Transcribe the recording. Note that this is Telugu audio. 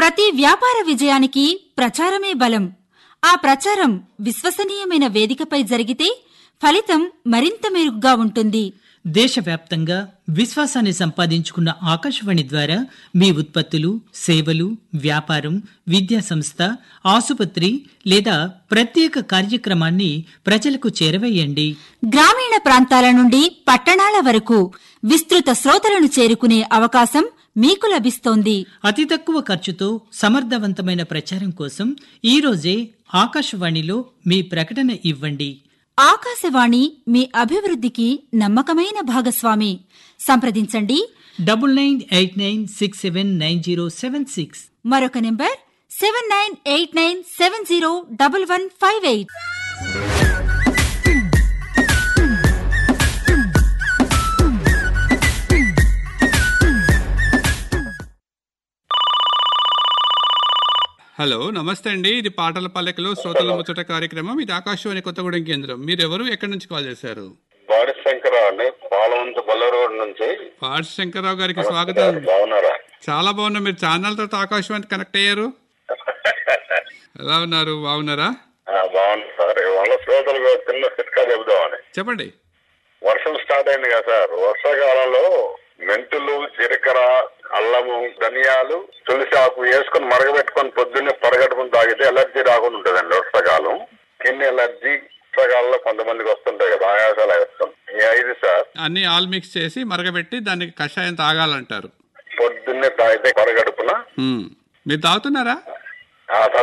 ప్రతి వ్యాపార విజయానికి ప్రచారమే బలం ఆ ప్రచారం విశ్వసనీయమైన వేదికపై జరిగితే ఫలితం మరింత మెరుగ్గా ఉంటుంది దేశవ్యాప్తంగా విశ్వాసాన్ని సంపాదించుకున్న ఆకాశవాణి ద్వారా మీ ఉత్పత్తులు సేవలు వ్యాపారం విద్యా సంస్థ ఆసుపత్రి లేదా ప్రత్యేక కార్యక్రమాన్ని ప్రజలకు చేరవేయండి గ్రామీణ ప్రాంతాల నుండి పట్టణాల వరకు విస్తృత శ్రోతలను చేరుకునే అవకాశం మీకు లభిస్తోంది అతి తక్కువ ఖర్చుతో సమర్థవంతమైన ప్రచారం కోసం ఈ రోజే ఆకాశవాణిలో మీ ప్రకటన ఇవ్వండి ఆకాశవాణి మీ అభివృద్ధికి నమ్మకమైన భాగస్వామి సంప్రదించండి double nine eight nine six seven nine zero seven six మరొక number seven nine eight nine seven zero double one five eight hello నమస్తే అండి ఇది పాటల పల్లెకలో శ్రోతల ముచ్చట కార్యక్రమం ఇది ఆకాశవాణి కొత్తగూడెం కేంద్రం మీరెవరు ఎక్కడి నుంచి కాల్ చేశారు బాడి శంకరరావు అండి పాలవంత బల్ల రోడ్ నుంచి పాటి శంకర్రావు గారికి స్వాగతం బాగున్నారా చాలా బాగున్నా మీరు ఛానల్ తర్వాత ఆకాశవాణి కనెక్ట్ అయ్యారు ఎలా ఉన్నారు బాగున్నారా ఆ, బాగుంది సార్ వాళ్ళ శ్రోతలకు ఒక చిన్న చిట్కా చెబుదామని చెప్పండి వర్షం స్టార్ట్ అయింది కదా సార్ వర్షాకాలంలో మెంతులు జీలకర్ర అల్లము ధనియాలు తులసి ఆకు వేసుకొని మరగబెట్టుకొని పొద్దున్నే పరగట్టుకుని తాగితే ఎలర్జీ రాకుండా ఉంటుందండి వర్షాకాలం స్కిన్ ఎలర్జీ వర్షాకాలంలో కొంతమందికి వస్తుంటాయి కదా ఆయాసాలు వేస్తాం ఈ ఐదు సార్ అన్ని ఆల్ మిక్స్ చేసి మరగబెట్టి దానికి కషాయం తాగాలంటారు పొద్దున్నే తాగితే పరగడుపున హ్మ్. మీరు తాగుతున్నారా ఆ